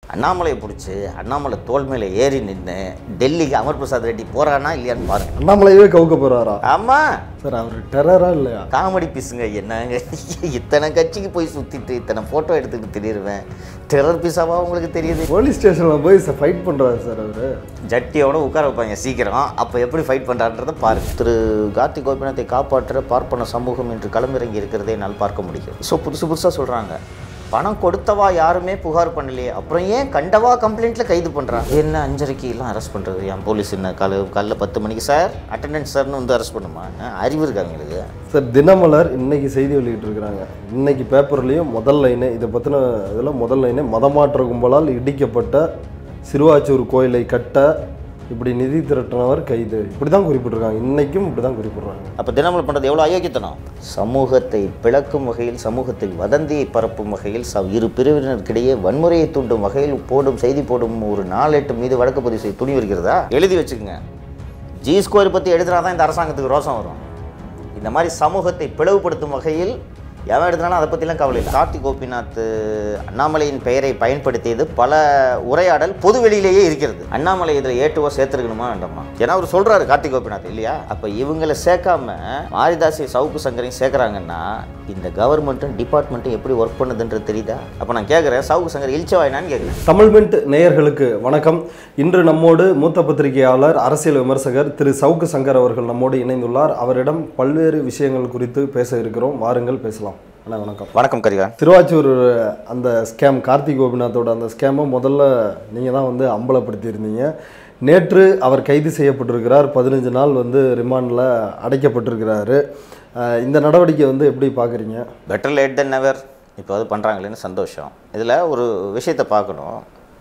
அண்ணாமலையை பிடிச்சி அண்ணாமலை தோல் மேலே ஏறி நின்று டெல்லிக்கு அமர் பிரசாத் ரெட்டி போறானா இல்லையான்னு பாருங்க அண்ணாமலையவே கவுக்க போறாரா ஆமா சார் அவர் டெரரா இல்லையா காமெடி பீஸுங்க என்னங்க இத்தனை கட்சிக்கு போய் சுற்றிட்டு இத்தனை ஃபோட்டோ எடுத்துக்கிட்டு திரியிருவேன் டெரர் பீஸாவா உங்களுக்கு தெரியுது போலீஸ் ஸ்டேஷனில் போய் ஃபைட் பண்ணுறாரு சார் அவர் ஜட்டியோட உட்கார வைப்பாங்க சீக்கிரம் அப்போ எப்படி ஃபைட் பண்ணுறான்றதை பாருங்க திரு கார்த்திக் கோபிநாத்தை காப்பாற்ற பார்ப்பன சமூகம் என்று களமிறங்கி இருக்கிறதை என்னால் பார்க்க முடியும் ஸோ புதுசு புதுசாக சொல்கிறாங்க பணம் கொடுத்தவா யாருமே புகார் பண்ணலையே அப்புறம் ஏன் கண்டவா கம்ப்ளைண்ட்டில் கைது பண்ணுறான் என்ன அஞ்சரைக்கு எல்லாம் அரெஸ்ட் பண்ணுறது என் போலீஸ் என்ன காலை காலைல பத்து மணிக்கு சார் அட்டெண்டன்ஸ் சார்னு வந்து அரெஸ்ட் பண்ணுமா ஆ, அறிவு இருக்கா உங்களுக்கு சார் தினமலர் இன்னைக்கு செய்தி வெளியிட்டு இருக்கிறாங்க இன்னைக்கு பேப்பர்லேயும் முதல் லைனு இதை பற்றின இதில் முதல் லைனு மதமாற்ற கும்பலால் இடிக்கப்பட்ட சிறுவாச்சூர் கோயிலை கட்ட இப்படி நிதி திரட்டினவர் கைது இப்படி தான் குறிப்பிட்டிருக்காங்க இன்னைக்கும் இப்படி தான் குறிப்பிட்றாங்க அப்போ தினமல் பண்ணுறது எவ்வளோ அயோக்கியத்தனம் சமூகத்தை பிளக்கும் வகையில் சமூகத்தில் வதந்தியை பரப்பும் வகையில் ச இரு பிரிவினருக்கிடையே வன்முறையை தூண்டும் வகையில் போடும் செய்தி போடும் ஒரு நாளெட்டு மீது வழக்கு பதிவு செய்ய துணி இருக்கிறதா எழுதி வச்சுக்கோங்க ஜி ஸ்கோர் பற்றி எழுதுனா தான் இந்த அரசாங்கத்துக்கு ரோசம் வரும் இந்த மாதிரி சமூகத்தை பிளவுபடுத்தும் வகையில் எவன் எடுத்தாலும் அதை பற்றிலாம் கவலை இல்லை கார்த்தி கோபிநாத் அண்ணாமலையின் பெயரை பயன்படுத்தியது பல உரையாடல் பொது வெளியிலேயே இருக்கிறது அண்ணாமலை இதில் ஏட்டுவோ சேர்த்துருக்கணுமா வேண்டாமா ஏன்னா அவர் சொல்றாரு கார்த்தி கோபிநாத் இல்லையா அப்போ இவங்களை சேர்க்காம மாரிதாசி சவுக்கு சங்கரையும் சேர்க்குறாங்கன்னா இந்த கவர்மெண்ட்டும் டிபார்ட்மெண்ட்டும் எப்படி ஒர்க் பண்ணுதுன்றது தெரியுதா அப்போ நான் கேட்குறேன் சவுக்கு சங்கர் இழிச்சவாயினான்னு கேட்குறேன் தமிழ்மெண்ட் நேயர்களுக்கு வணக்கம் இன்று நம்மோடு மூத்த பத்திரிகையாளர் அரசியல் விமர்சகர் திரு சவுக்கு சங்கர் அவர்கள் நம்மோடு இணைந்துள்ளார் அவரிடம் பல்வேறு விஷயங்கள் குறித்து பேச இருக்கிறோம் வாருங்கள் பேசலாம் அண்ணா வணக்கம் வணக்கம் கரிகான் திருவாச்சூர் அந்த ஸ்கேம் கார்த்திக் கோபிநாத்தோட அந்த ஸ்கேமை முதல்ல நீங்கள் தான் வந்து அம்பலப்படுத்தியிருந்தீங்க நேற்று அவர் கைது செய்யப்பட்டிருக்கிறார் பதினஞ்சு நாள் வந்து ரிமாண்டில் அடைக்கப்பட்டிருக்கிறாரு அஹ் இந்த நடவடிக்கை வந்து எப்படி பார்க்குறீங்க பெட்டர் லேட் தென் நெவர் இப்போ அது பண்ணுறாங்களேன்னு சந்தோஷம் இதில் ஒரு விஷயத்தை பார்க்கணும்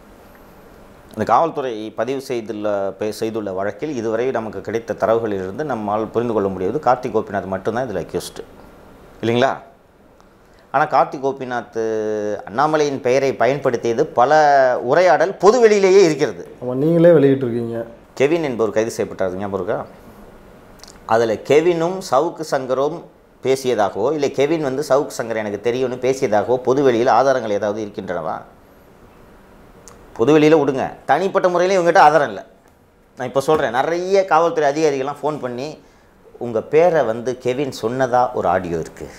இந்த காவல்துறை பதிவு செய்துள்ள பே- செய்துள்ள வழக்கில் இதுவரை நமக்கு கிடைத்த தரவுகளிலிருந்து நம்மால் புரிந்து கொள்ள முடியாது கார்த்திக் கோபிநாத் மட்டும்தான் இதில் அக்யூஸ்டு இல்லைங்களா ஆனால் கார்த்திக் கோபிநாத் அண்ணாமலையின் பெயரை பயன்படுத்தியது பல உரையாடல் பொது வெளியிலேயே இருக்கிறது ஆமாம் நீங்களே வெளியிட்டிருக்கீங்க கெவின் என்பவர் கைது செய்யப்பட்டார் ஞாபகம் இருக்கா அதில் கெவினும் சவுக்கு சங்கரும் பேசியதாகவோ இல்லை கெவின் வந்து சவுக்கு சங்கர் எனக்கு தெரியும்னு பேசியதாகவோ பொதுவெளியில் ஆதாரங்கள் ஏதாவது இருக்கின்றனவா பொதுவெளியில் விடுங்க தனிப்பட்ட முறையில் இவங்ககிட்ட ஆதாரம் இல்லை நான் இப்போ சொல்கிறேன் நிறைய காவல்துறை அதிகாரிகள்லாம் ஃபோன் பண்ணி உங்கள் பேரை வந்து கெவின் சொன்னதா ஒரு ஆடியோ இருக்குது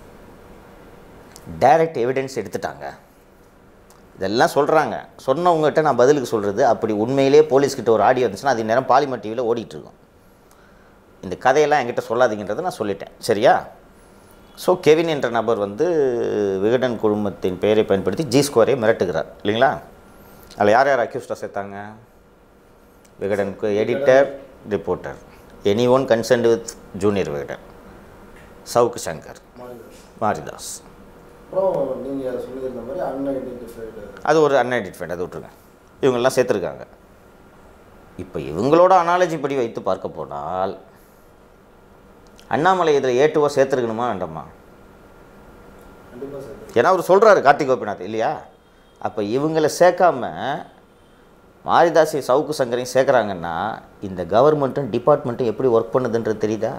டைரக்ட் எவிடன்ஸ் எடுத்துட்டாங்க இதெல்லாம் சொல்கிறாங்க சொன்னவங்ககிட்ட நான் பதிலுக்கு சொல்கிறது அப்படி உண்மையிலேயே போலீஸ்கிட்ட ஒரு ஆடியோ இருந்துச்சுன்னா அது நேரம் பாலிமர் டிவியில் ஓடிட்டுருக்கும் இந்த கதையெல்லாம் என்கிட்ட சொல்லாதீங்கன்றதை நான் சொல்லிட்டேன் சரியா ஸோ கெவின் என்ற நபர் வந்து விகடன் குழுமத்தின் பெயரை பயன்படுத்தி ஜி ஸ்கோரை மிரட்டுகிறார் இல்லைங்களா அதில் யார் யார் அக்யூஸ்டாக சேர்த்தாங்க விகடனுக்கு editor reporter any one concerned with junior Vikatan Savukku Shankar Maridhas அப்புறம் நீங்கள் சொல்லியிருந்த மாதிரி அன்ஐடென்டிஃபைடு அது ஒரு அன்ஐடென்டிஃபைட் அதை விட்ருங்க இவங்கெல்லாம் சேர்த்துருக்காங்க இப்போ இவங்களோட அனாலஜி படி வைத்து பார்க்க போனால் அண்ணாமலை இதில் ஏட்டுவோ சேர்த்துருக்கணுமா வேண்டாமா கண்டிப்பாக சார் ஏன்னா அவர் சொல்கிறாரு கார்த்திக் கோபிநாத் இல்லையா அப்போ இவங்களை சேர்க்காம மாரிதாசி சவுக்கு சங்கரையும் சேர்க்குறாங்கன்னா இந்த கவர்மெண்ட்டும் டிபார்ட்மெண்ட்டும் எப்படி ஒர்க் பண்ணுதுன்றது தெரியுதா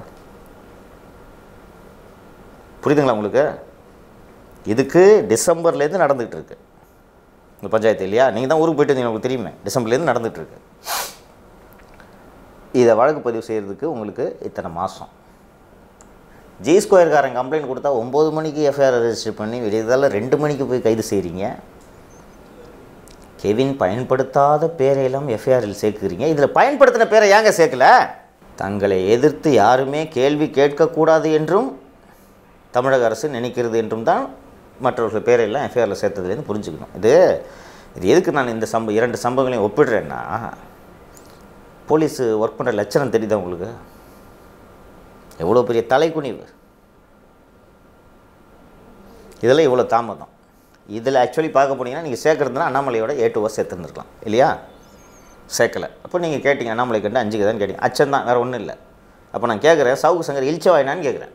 புரியுதுங்களா உங்களுக்கு இதுக்கு டிசம்பர்லேருந்து நடந்துகிட்டு இருக்கு இந்த பஞ்சாயத்து இல்லையா நீங்கள் தான் ஊருக்கு போயிட்டு இருந்தீங்க உங்களுக்கு தெரியுமே டிசம்பர்லேருந்து நடந்துகிட்டு இருக்கு இதை வழக்கு பதிவு செய்கிறதுக்கு உங்களுக்கு இத்தனை மாதம் ஜி ஸ்கொயர்காரன் கம்ப்ளைண்ட் கொடுத்தா ஒம்பது மணிக்கு எஃப்ஐஆர் ரெஜிஸ்டர் பண்ணி விடியதால ரெண்டு மணிக்கு போய் கைது செய்கிறீங்க கெவின் பயன்படுத்தாத பேரையெல்லாம் எஃப்ஐஆரில் சேர்க்குறீங்க இதில் பயன்படுத்தின பேரை ஏங்க சேர்க்கல தங்களை எதிர்த்து யாருமே கேள்வி கேட்கக்கூடாது என்றும் தமிழக அரசு நினைக்கிறது என்றும் தான் மற்றவர்கள் பேரையெல்லாம் எஃப்ஐஆரில் சேர்த்ததுலேருந்து புரிஞ்சுக்கணும் இது இது எதுக்கு நான் இந்த சம்ப இரண்டு சம்பவங்களையும் ஒப்பிடுறேன்னா போலீஸ் ஒர்க் பண்ணுற லட்சணம் தெரியுதா உங்களுக்கு எவ்வளோ பெரிய தலைக்குனிவு இதில் இவ்வளோ தாமதம் இதில் ஆக்சுவலி பார்க்க போனீங்கன்னா நீங்கள் சேர்க்குறதுனா அண்ணாமலையோட ஏ டூவாக சேர்த்துருந்துருக்கலாம் இல்லையா சேர்க்கலை அப்போ நீங்கள் கேட்டீங்க அண்ணாமலை கண்டு அஞ்சுக்கு தான் கேட்டீங்க அச்சம் தான் வேறு ஒன்றும் இல்லை அப்போ நான் கேட்குறேன் சவுக்கு சங்கர் இழிச்சவாயினான்னு கேட்குறேன்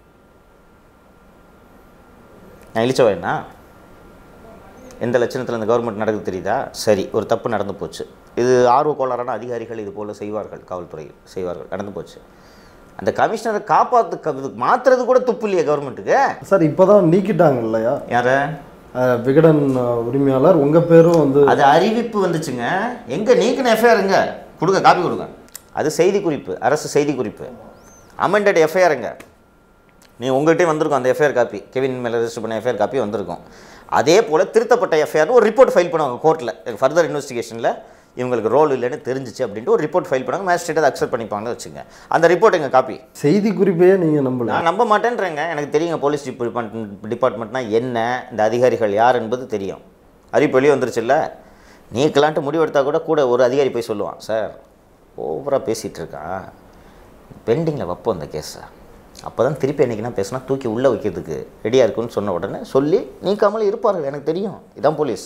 நான் இழிச்சவாயினா எந்த லட்சணத்தில் இந்த கவர்மெண்ட் நடக்குது தெரியுதா சரி ஒரு தப்பு நடந்து போச்சு இது ஆர்வ கோளாறான அதிகாரிகள் இது போல் செய்வார்கள் காவல்துறையில் செய்வார்கள் நடந்து போச்சு அந்த கமிஷனரை காப்பாற்று மாற்றுறது கூட துப்பு இல்லையா கவர்மெண்ட்டுக்கு சார் இப்போ தான் நீக்கிட்டாங்க இல்லையா யார அஹ், விகடன் அஹ், உரிமையாளர் உங்க பேரும் வந்து அது அறிவிப்பு வந்துச்சுங்க எங்க நீக்கின எஃப்ஐஆருங்க கொடுங்க காப்பி கொடுங்க அது செய்தி குறிப்பு அரசு செய்தி குறிப்பு அமெண்டட் எஃப்ஐஆருங்க நீ உங்கள்கிட்டயே வந்திருக்கும் அந்த எஃப்ஐஆர் காப்பி கெவின் மேலே ரெஜிஸ்டர் பண்ண எஃப்ஐஆர் காப்பி வந்திருக்கும் அதே போல் திருத்தப்பட்ட எஃப்ஐஆர் ஒரு ரிப்போர்ட் ஃபைல் பண்ணுவாங்க கோர்ட்டில் ஃபர்தர் இன்வெஸ்டிகேஷனில் இவங்களுக்கு ரோல் இல்லைன்னு தெரிஞ்சிச்சு அப்படின்ட்டு ஒரு ரிப்போர்ட் ஃபைல் பண்ணாங்க மேஜிஸ்ட்ரேட் அதை அக்செப்ட் பண்ணிப்பாங்கன்னு வச்சுங்க அந்த ரிப்போர்ட் எங்கள் காப்பி செய்தி குறிப்பையே நீங்க நம்பல நான் நம்ப மாட்டேன்றேங்க எனக்கு தெரியுங்க போலீஸ் டிபார்ட்மெண்ட் டிபார்ட்மெண்ட்னா என்ன இந்த அதிகாரிகள் யார் என்பது தெரியும் அறிவிப்பு வெளியே வந்துருச்சுல்ல நீக்கலான்ட்டு முடிவெடுத்தா கூட கூட ஒரு அதிகாரி போய் சொல்லுவான் சார் ஓவராக பேசிகிட்டு இருக்கான் பெண்டிங்கில் வைப்போம் அந்த கேஸை அப்போ தான் திருப்பி என்னைக்குனா பேசினா தூக்கி உள்ளே வைக்கிறதுக்கு ரெடியாக இருக்குன்னு சொன்ன உடனே சொல்லி நீக்காமல் இருப்பார்கள் எனக்கு தெரியும் இதான் போலீஸ்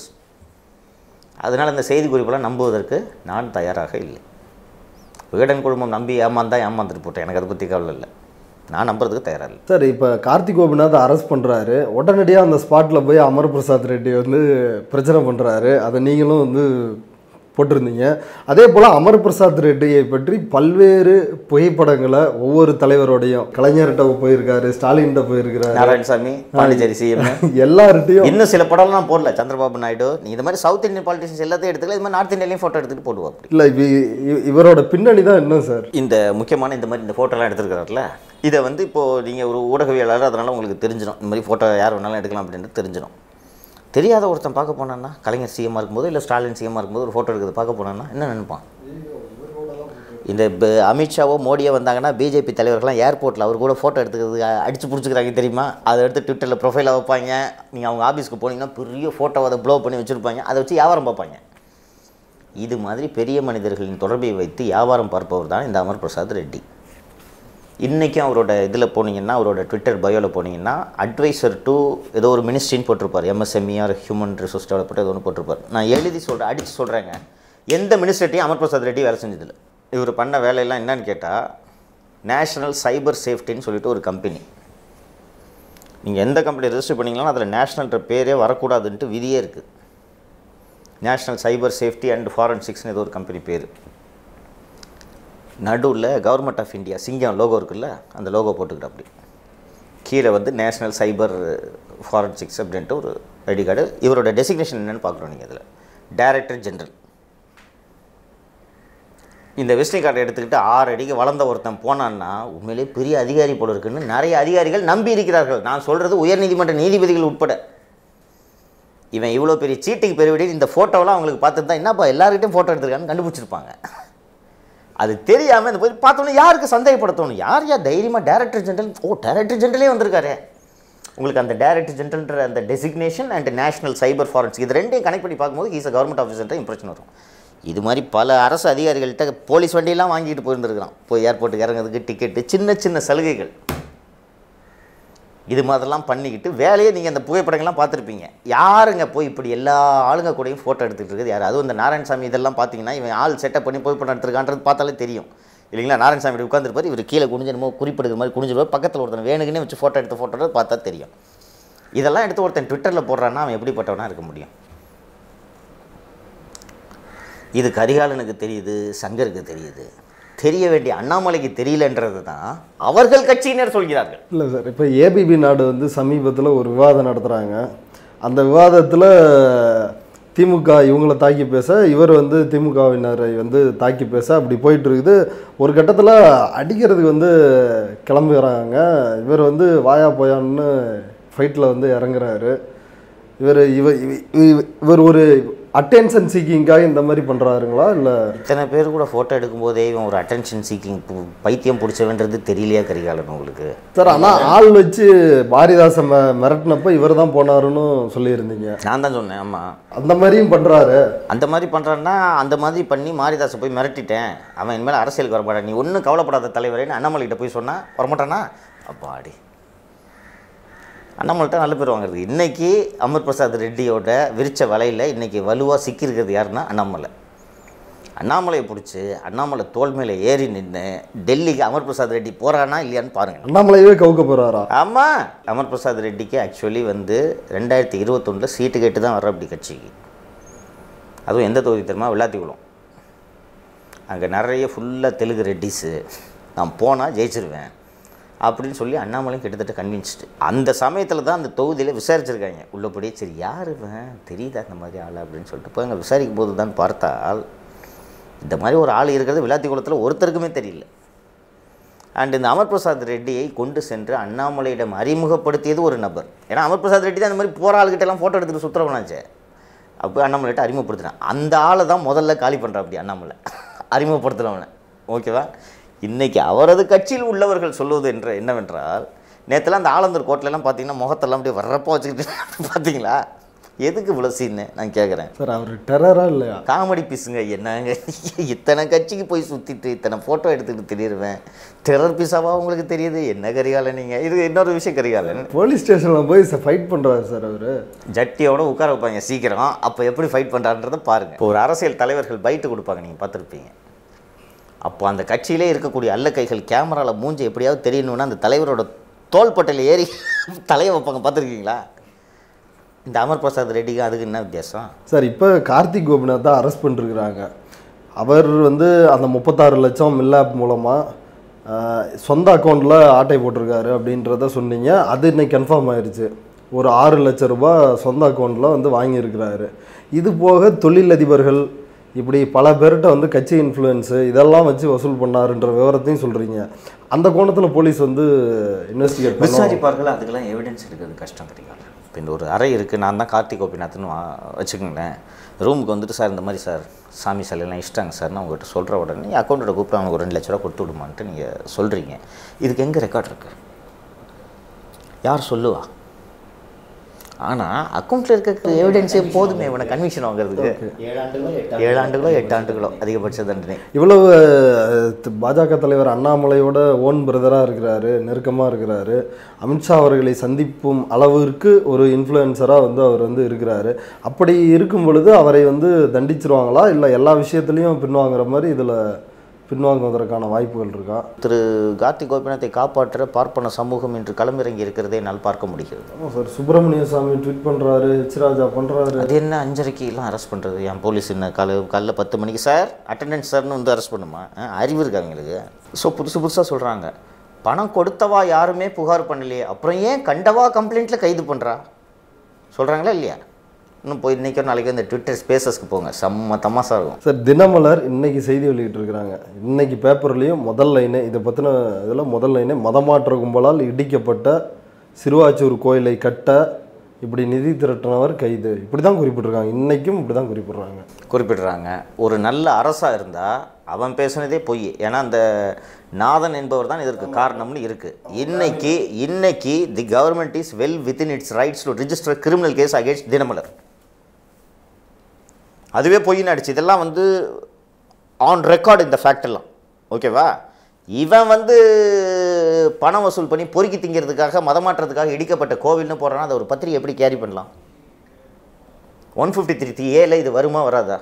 அதனால் இந்த செய்தி குறிப்பெல்லாம் நம்புவதற்கு நான் தயாராக இல்லை விகடன் குழுமம் நம்பி ஏமாந்தா ஏமாந்துட்டு போட்டேன் எனக்கு அதை பற்றி கவலை இல்லை நான் நம்புறதுக்கு தயாராக இல்லை சார் இப்போ கார்த்திக் கோபிநாத் அரெஸ்ட் பண்ணுறாரு உடனடியாக அந்த ஸ்பாட்டில் போய் அமர் பிரசாத் ரெட்டி வந்து பிரச்சனை பண்ணுறாரு அதை நீங்களும் வந்து போட்டிருந்தீங்க அதே போல் அமர் பிரசாத் ரெட்டியை பற்றி பல்வேறு புகைப்படங்களை ஒவ்வொரு தலைவரோடையும் கலைஞர்கிட்ட போயிருக்காரு ஸ்டாலின்கிட்ட போயிருக்கிறாரு நாராயணசாமி பாண்டிச்சேரி சிஎம் எல்லார்கிட்டையும் இன்னும் சில படம்லாம் நான் போடல சந்திரபாபு நாயுடு நீ இந்த மாதிரி சவுத் இந்தியன் பாலிட்டிஷியன்ஸ் எல்லாத்தையும் எடுத்துக்கல இது மாதிரி நார்த் இந்தியாலையும் ஃபோட்டோ எடுத்துகிட்டு போடுவோம் அப்படி இல்லை இவரோட பின்னணி தான் என்ன சார் இந்த முக்கியமான இந்த மாதிரி இந்த ஃபோட்டோலாம் எடுத்துருக்கிறாருல இதை வந்து இப்போது நீங்கள் ஒரு ஊடகவியலாளர் அதனால் உங்களுக்கு தெரிஞ்சிடும் இந்த மாதிரி ஃபோட்டோ யார் வேணாலும் எடுக்கலாம் அப்படின்ட்டு தெரிஞ்சிடும் தெரியாத ஒருத்தன் பார்க்க போனான்னா கலைஞர் சிஎம்மாக இருக்கும்போது இல்லை ஸ்டாலின் சிஎம்மாக இருக்கும்போது ஒரு ஃபோட்டோ எடுக்கிறது பார்க்க போனான்னா என்ன நினைப்பான் இந்த ப- அமித்ஷாவோ மோடியோ வந்தாங்கன்னா பிஜேபி தலைவர்கள்லாம் ஏர்போர்ட்டில் அவர் கூட ஃபோட்டோ எடுத்துக்கிறது அடிச்சு பிடிச்சிக்கிறாங்க தெரியுமா அதை எடுத்து ட்விட்டரில் ப்ரொஃபைலாக வைப்பாங்க நீங்கள் அவங்க ஆஃபீஸ்க்கு போனீங்கன்னா பெரிய ஃபோட்டோ அதை ப்ளோ பண்ணி வச்சுருப்பாங்க அதை வச்சு வியாபாரம் பார்ப்பாங்க இது மாதிரி பெரிய மனிதர்களின் தொடர்பை வைத்து வியாபாரம் பார்ப்பவர் தான் இந்த அமர் பிரசாத் ரெட்டி இன்றைக்கும் அவரோட இதில் போனீங்கன்னா அவரோட ட்விட்டர் பயோவில் போனீங்கன்னா அட்வைசர் டு ஏதோ ஒரு மினிஸ்ட்ரின்னு போட்டிருப்பார் MSME or human resource development ஏதோ ஒன்று போட்டிருப்பார் நான் எழுதி சொல்கிறேன் அடித்து சொல்கிறேங்க எந்த மினிஸ்ட்ரிட்டையும் அமர் பிரசாத் ரெட்டி வேலை செஞ்சதில்லை இவர் பண்ண வேலையெல்லாம் என்னன்னு கேட்டால் நேஷனல் சைபர் சேஃப்டின்னு சொல்லிட்டு ஒரு கம்பெனி நீங்கள் எந்த கம்பெனி ரெஜிஸ்டர் பண்ணீங்களோ அதில் நேஷ்னல்ன்ற பேரே வரக்கூடாதுன்ட்டு விதியே இருக்குது நேஷ்னல் சைபர் சேஃப்டி அண்ட் ஃபாரன்சிக்ஸ்னு ஏதோ ஒரு கம்பெனி பேர் நடுவில் கவர்மெண்ட் ஆஃப் இந்தியா சிங்கம் லோகோ இருக்குல்ல அந்த லோகோ போட்டுக்கிற அப்படி கீழே வந்து நேஷ்னல் சைபர் ஃபாரன்சிக்ஸ் அப்படின்ட்டு ஒரு ஐடி கார்டு இவரோட டெசிக்னேஷன் என்னன்னு பார்க்குறோம் நீங்கள் இதில் டைரக்டர் ஜெனரல் இந்த விசிட்டிங் கார்டை எடுத்துக்கிட்டு ஆறு அடிக்கு வளர்ந்த ஒருத்தன் போனான்னா உண்மையிலே பெரிய அதிகாரி போல இருக்குன்னு நிறைய அதிகாரிகள் நம்பி இருக்கிறார்கள் நான் சொல்கிறது உயர்நீதிமன்ற நீதிபதிகள் உட்பட இவன் இவ்வளோ பெரிய சீட்டிங் பெருவிடி இந்த ஃபோட்டோவெலாம் அவங்களுக்கு பார்த்துட்டு தான் என்னப்பா எல்லாருக்கிட்டையும் ஃபோட்டோ எடுத்துருக்கான்னு கண்டுபிடிச்சிருப்பாங்க அது தெரியாமல் இந்த போய் பார்த்தோன்னே யாருக்கு சந்தேகப்படுத்தணும் யார் யார் தைரியமாக டைரக்டர் ஜெனரல் ஓ டைரக்டர் ஜெனரலே வந்திருக்காரு உங்களுக்கு அந்த டைரக்டர் ஜெனரல்ன்ற அந்த designation and national cyber forensic இது ரெண்டையும் கனெக்ட் பண்ணி பார்க்கும்போது ஈஸ் அ கவர்மெண்ட் ஆஃபீஸர்ன்ற இம்ப்ரெஷன் வரும் இது மாதிரி பல அரசு அதிகாரிகள்கிட்ட போலீஸ் வண்டியெல்லாம் வாங்கிட்டு போயிருந்துருக்கலாம் போய் ஏர்போர்ட்டுக்கு இறங்குறதுக்கு டிக்கெட்டு சின்ன சின்ன சலுகைகள் இது மாதிரிலாம் பண்ணிக்கிட்டு வேலையை நீங்கள் அந்த புகைப்படங்கள்லாம் பார்த்துருப்பீங்க யாருங்க போய் இப்படி எல்லா ஆளுங்க கூடயும் ஃபோட்டோ எடுத்துகிட்டு இருக்குது யார் அதுவும் இந்த நாராயணசாமி இதெல்லாம் பார்த்தீங்கன்னா இவன் ஆள் செட்டப் பண்ணி புகைப்படம் எடுத்துருக்கான்றது பார்த்தாலே தெரியும் இல்லைங்களா நாராயணசாமி இப்படி உட்காந்துருப்பார் இவர் கீழே குனிஞ்சு என்னமோ குறிப்பிடுற மாதிரி குனிஞ்சிருவார் பக்கத்தில் ஒருத்தன் வேணுக்குன்னே வச்சு ஃபோட்டோ எடுத்த ஃபோட்டோ பார்த்தா தெரியும் இதெல்லாம் எடுத்து ஒருத்தன் ட்விட்டரில் போடுறான்னா அவன் எப்படிப்பட்டவனா இருக்க முடியும் இது கரிகாலனுக்கு தெரியுது சங்கருக்கு தெரியுது தெரிய வேண்டிய அண்ணாமலைக்கு தெரியலன்றது தான் அவர்கள் கட்சியினர் சொல்கிறார்கள் இல்லை சார் இப்போ ஏபிபி நாடு வந்து சமீபத்தில் ஒரு விவாதம் நடத்துகிறாங்க அந்த விவாதத்தில் திமுக இவங்கள தாக்கி பேச இவர் வந்து திமுகவினரை வந்து தாக்கி பேச அப்படி போயிட்டு இருக்குது ஒரு கட்டத்தில் அடிக்கிறதுக்கு வந்து கிளம்புறாங்க இவர் வந்து வாயா போயான்னு ஃபைட்டில் வந்து இறங்குறாரு இவர் இவர் இவ- இவர் ஒரு அட்டென்ஷன் சீக்கிங்காக இந்த மாதிரி பண்ணுறாருங்களா இல்லை இத்தனை பேர் கூட ஃபோட்டோ எடுக்கும்போதே இவன் ஒரு அட்டென்ஷன் சீக்கிங் பைத்தியம் பிடிச்சவன்றது தெரியலையா கரிகாலன் உங்களுக்கு சார் ஆனால் ஆள் வச்சு பாரதிதாசன் ம மிரட்டினப்ப இவர் தான் போனாருன்னு சொல்லியிருந்தீங்க நான் தான் சொன்னேன் ஆமாம் அந்த மாதிரியும் பண்ணுறாரு அந்த மாதிரி பண்ணுறான்னா அந்த மாதிரி பண்ணி மாரிதாஸை போய் மிரட்டிட்டேன் அவன் இனிமேல் அரசியலுக்கு வரமாட்டான் நீ ஒன்றும் கவலைப்படாத தலைவரேன்னு அண்ணாமலைகிட்ட போய் சொன்னால் வரமாட்டானா அப்பாடி அண்ணாமலைகிட்ட நல்ல பேர் வாங்குறது இன்னைக்கு அமர் பிரசாத் ரெட்டியோட விரிச்ச வலையில் இன்னைக்கு வலுவாக சிக்கியிருக்கிறது யாருன்னா அண்ணாமலை அண்ணாமலையை பிடிச்சி அண்ணாமலை தோல் மேலே ஏறி நின்று டெல்லிக்கு அமர் பிரசாத் ரெட்டி போகிறானா இல்லையான்னு பாருங்கள் அண்ணாமலையவே கவுக்க போகிறாரா ஆமாம் அமர் பிரசாத் ரெட்டிக்கு ஆக்சுவலி வந்து ரெண்டாயிரத்தி இருபத்தொன்னில் சீட்டு கேட்டு தான் வர அப்படி கட்சிக்கு அதுவும் எந்த தொகுதி தெரியுமா விளாத்திக்குளம் அங்கே நிறைய ஃபுல்லாக தெலுங்கு ரெட்டிஸு நான் போனால் ஜெயிச்சிருவேன் அப்படின்னு சொல்லி அண்ணாமலையும் கிட்டத்தட்ட கன்வின்ஸ்டு அந்த சமயத்தில் தான் அந்த தொகுதியில் விசாரிச்சிருக்காங்க உள்ளபடியே சரி யார் இவன் தெரியுதா இந்த மாதிரி ஆள் அப்படின்னு சொல்லிட்டு போய் அங்கே விசாரிக்கும் போது தான் பார்த்தால் இந்த மாதிரி ஒரு ஆள் இருக்கிறது விளாத்தி குளத்தில் ஒருத்தருக்குமே தெரியல அண்ட் இந்த அமர் பிரசாத் ரெட்டியை கொண்டு சென்று அண்ணாமலையிடம் அறிமுகப்படுத்தியது ஒரு நபர் ஏன்னா அமர் பிரசாத் ரெட்டி தான் இந்த மாதிரி போகிற ஆளுகிட்ட எல்லாம் ஃபோட்டோ எடுத்துகிட்டு சுற்றுறவனாச்சே அப்போ அண்ணாமலைகிட்ட அறிமுகப்படுத்தினான் அந்த ஆளை தான் முதல்ல காலி பண்ணுறான் அப்படி அண்ணாமலை அறிமுகப்படுத்துகிறவனை ஓகேவா இன்னைக்கு அவரது கட்சியில் உள்ளவர்கள் சொல்லுவது என்ற என்னவென்றால் நேற்றுலாம் அந்த ஆலந்தூர் கோட்டிலலாம் பார்த்தீங்கன்னா முகத்தெல்லாம் அப்படியே வர்றப்போ வச்சுக்கிட்டு பார்த்தீங்களா எதுக்கு இவ்வளோ சீன்னு நான் கேட்குறேன் சார் அவர் டெரரா இல்லையா காமெடி பீஸுங்க என்னங்க இத்தனை கட்சிக்கு போய் சுற்றிட்டு இத்தனை ஃபோட்டோ எடுத்துக்கிட்டு திரியிருவேன் டெரர் பீஸாவா உங்களுக்கு தெரியுது என்ன கரிகாலன் நீங்கள் இது இன்னொரு விஷயம் கரிகாலன் போலீஸ் ஸ்டேஷனில் போய் ஃபைட் பண்ணுறாரு சார் அவர் ஜட்டியோட உட்கார வைப்பாங்க சீக்கிரம் அப்போ எப்படி ஃபைட் பண்ணுறான்றதை பாருங்கள் இப்போ ஒரு அரசியல் தலைவர்கள் பைட்டு கொடுப்பாங்க நீங்கள் பார்த்துருப்பீங்க அப்போ அந்த கட்சியிலே இருக்கக்கூடிய அல்ல கைகள் கேமராவில் மூஞ்சி எப்படியாவது தெரியணும்னா அந்த தலைவரோட தோள்பட்டையில் ஏறி தலையை வைப்பாங்க பார்த்துருக்கீங்களா இந்த அமர் பிரசாத் ரெட்டிக்கு அதுக்கு என்ன வித்தியாசம் சார் இப்போ கார்த்திக் கோபிநாத் தான் அரெஸ்ட் பண்ணிருக்கிறாங்க அவர் வந்து அந்த முப்பத்தாறு லட்சம் மில்லாப் மூலமாக சொந்த அக்கௌண்ட்டில் ஆட்டை போட்டிருக்காரு அப்படின்றத சொன்னீங்க அது இன்னைக்கு கன்ஃபார்ம் ஆயிருச்சு ஒரு ஆறு லட்ச ரூபாய் சொந்த அக்கௌண்ட்டில் வந்து வாங்கியிருக்கிறாரு இது போக தொழிலதிபர்கள் இப்படி பல பேர்கிட்ட வந்து கட்சி இன்ஃப்ளூயன்ஸு இதெல்லாம் வச்சு வசூல் பண்ணாருன்ற விவரத்தையும் சொல்கிறீங்க அந்த கோணத்தில் போலீஸ் வந்து இன்வெஸ்டிகேட் பண்ண விசாரிப்பார்கள் அதுக்கெல்லாம் எவிடன்ஸ் எடுக்கிறது கஷ்டம் கிடையாது இப்போ இந்த ஒரு அறை இருக்குது நான் தான் கார்த்திக் கோபிநாத்னு வா- வச்சுக்கோங்களேன் ரூமுக்கு வந்துட்டு சார் இந்த மாதிரி சார் சாமி சிலையெல்லாம் இஷ்டாங்க சார் நான் உங்கள்கிட்ட சொல்கிற உடனே அக்கௌண்ட்டோட கூப்பிட்டு அவனுக்கு ஒரு ரெண்டு லட்ச ரூபா கொடுத்து விடுமான்ட்டு நீங்கள் சொல்கிறீங்க இதுக்கு எங்கே ரெக்கார்ட் இருக்குது யார் சொல்லுவா ஆனால் அக்கௌண்ட்டில் இருக்க எவிடன்ஸே போதுமே இவனை கன்விக்ஷன் வாங்குறதுக்கு ஏழு ஆண்டுகளோ எட்டு ஆண்டுகளோ அதிகபட்ச தண்டனை இவ்வளவு அஹ், த- பாஜக தலைவர் அண்ணாமலையோட ஓன் பிரதராக இருக்கிறாரு நெருக்கமாக இருக்கிறாரு அமித்ஷா அவர்களை சந்திப்பும் அளவிற்கு ஒரு இன்ஃப்ளூயன்சராக வந்து அவர் வந்து இருக்கிறாரு அப்படி இருக்கும் பொழுது அவரை வந்து தண்டிச்சிருவாங்களா இல்லை எல்லா விஷயத்துலையும் பின்வாங்குற மாதிரி இதில் பின்வாங்குவதற்கான வாய்ப்புகள் இருக்கா திரு கார்த்திக் கோபிநாத்தை காப்பாற்ற பார்ப்பன சமூகம் இன்று களமிறங்கி இருக்கிறதை என்னால் பார்க்க முடிகிறது ஆமாம் சார் சுப்பிரமணிய சாமி ட்வீட் பண்ணுறாரு ஹெச் ராஜா பண்ணுறாரு அது என்ன அஞ்சரைக்கு எல்லாம் அரெஸ்ட் பண்ணுறது என் போலீஸ் என்ன காலை காலைல பத்து மணிக்கு சார் அட்டெண்டன்ஸ் சார்னு வந்து அரெஸ்ட் பண்ணுமா ஆ, அறிவு இருக்கா அவங்களுக்கு ஸோ புதுசு புதுசாக சொல்கிறாங்க பணம் கொடுத்தவா யாருமே புகார் பண்ணலையே அப்புறம் ஏன் கண்டவா கம்ப்ளைண்ட்டில் கைது பண்ணுறா சொல்கிறாங்களா இல்லையா இன்னும் போய் இன்றைக்கோ நாளைக்கு இந்த ட்விட்டர் ஸ்பேசஸ்க்கு போங்க செம்ம தமாசா இருக்கும் சார் தினமலர் இன்னைக்கு செய்தி வெளியிட்டு இருக்கிறாங்க இன்னைக்கு பேப்பர்லேயும் முதல் லைனு இதை பற்றின இதில் முதல் லைனு மதமாற்ற கும்பலால் இடிக்கப்பட்ட சிறுவாச்சூர் கோயிலை கட்ட இப்படி நிதி திரட்டினவர் கைது இப்படி தான் குறிப்பிட்டிருக்காங்க இன்னைக்கும் இப்படி தான் குறிப்பிடுறாங்க குறிப்பிடுறாங்க ஒரு நல்ல அரசாக இருந்தால் அவன் பேசுனதே பொய் ஏன்னா அந்த நாதன் என்பவர் தான் இதற்கு காரணம்னு இருக்குது இன்னைக்கு இன்னைக்கு the government is well within its rights to register criminal case against Dinamalar அதுவே பொய்ன்னு அடிச்சு இதெல்லாம் வந்து ஆன் ரெக்கார்டு இந்த fact எல்லாம் ஓகேவா இவன் வந்து பணம் வசூல் பண்ணி பொறுக்கி திங்கிறதுக்காக மதமாற்றத்துக்காக இடிக்கப்பட்ட கோவில்னு போடுறான்னா அதை ஒரு பத்திரிகை எப்படி கேரி பண்ணலாம் ஒன் ஃபிஃப்டி த்ரீ த்ரீ ஏல இது வருமா வராதா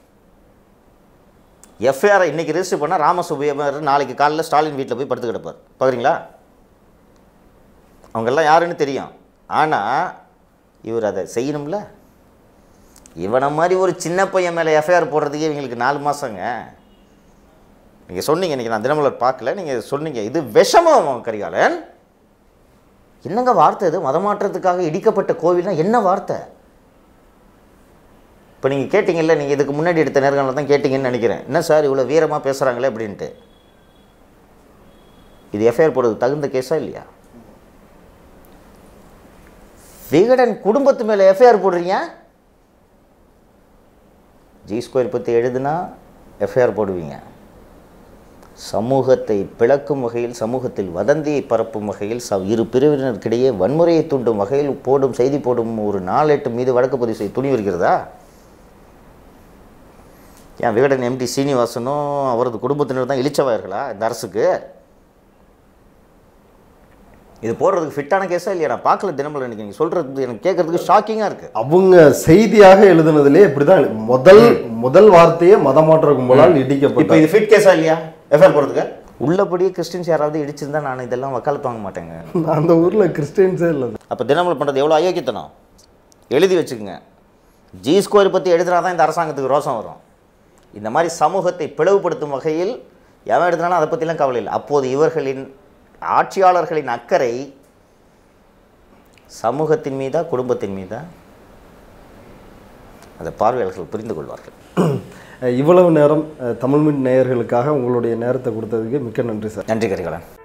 எஃப்ஐஆரை இன்னைக்கு ரெஜிஸ்டர் பண்ணால் ராமசுபியமர் நாளைக்கு காலையில் ஸ்டாலின் வீட்டில் போய் படுத்து கிடப்பார் பார்க்குறீங்களா அவங்கெல்லாம் யாருன்னு தெரியும் ஆனால் இவர் அதை செய்யணும்ல இவனை மாதிரி ஒரு சின்ன பையன் மேலே எஃப்ஐஆர் போடுறதுக்கே இவங்களுக்கு நாலு மாதங்க நீங்கள் சொன்னீங்க இன்றைக்கி நான் தினமலர் பார்க்கல நீங்கள் சொன்னீங்க இது விஷமம் கரிகாலன் என்னங்க வார்த்தை இது மதமாற்றத்துக்காக இடிக்கப்பட்ட கோவில்னா என்ன வார்த்தை இப்போ நீங்கள் கேட்டிங்கல்ல நீங்கள் இதுக்கு முன்னாடி எடுத்த நேர்காணல தான் கேட்டிங்கன்னு நினைக்கிறேன் என்ன சார் இவ்வளோ வீரமாக பேசுகிறாங்களே அப்படின்ட்டு இது எஃப்ஐஆர் போடுறது தகுந்த கேஸா இல்லையா விகடன் குடும்பத்து மேலே எஃப்ஐஆர் போடுறீங்க ஜி ஸ்கொயர் பற்றி எழுதுனா எஃப்ஐஆர் போடுவீங்க சமூகத்தை பிளக்கும் வகையில் சமூகத்தில் வதந்தியை பரப்பும் வகையில் ச இரு பிரிவினருக்கிடையே வன்முறையை தூண்டும் வகையில் போடும் செய்தி போடும் ஒரு நாளெட்டு மீது வழக்கு பதிவு செய்ய துணி வருகிறதா ஏன் விகடன் எம்டி சீனிவாசனும் அவரது குடும்பத்தினர் தான் இழிச்சவாயர்களா இந்த அரசுக்கு இது போடுறதுக்கு ஃபிட்டான கேஸா இல்லையா நான் பார்க்கல தினமலர் இன்னைக்கு நீங்கள் சொல்கிறது எனக்கு கேட்கறதுக்கு ஷாக்கிங்காக இருக்குது அவங்க செய்தியாக எழுதுனதுலே இப்படிதான் எழு- முதல் முதல் வார்த்தையே மதமாற்ற கும்பலால் இப்போ இடிக்கப்பட்ட இது ஃபிட் கேஸா இல்லையா எஃப்ஐஆர் போடுறதுக்கு உள்ளபடியே கிறிஸ்டின்ஸ் யாராவது இடிச்சிருந்தா நான் இதெல்லாம் வக்காலத்து வாங்க மாட்டேங்க அந்த ஊர்ல கிறிஸ்டியன்ஸே இல்லை அப்போ தினமலர் பண்ணுறது எவ்வளோ அயோக்கியத்தனம் எழுதி வச்சுக்கோங்க ஜி ஸ்கொயர் பற்றி எழுதுனா தான் இந்த அரசாங்கத்துக்கு ரோசம் வரும் இந்த மாதிரி சமூகத்தை பிளவுபடுத்தும் வகையில் எவன் எழுதுனாலும் அதை பற்றிலாம் கவலை இல்லை அப்போது இவர்களின் ஆட்சியாளர்களின் அக்கறை சமூகத்தின் மீதா குடும்பத்தின் மீதா அதை பார்வையாளர்கள் புரிந்து கொள்வார்கள் அஹ் இவ்வளவு நேரம் அஹ், தமிழ் மின் நேயர்களுக்காக உங்களுடைய நேரத்தை கொடுத்ததுக்கு மிக்க நன்றி சார் நன்றி கரிகாலன்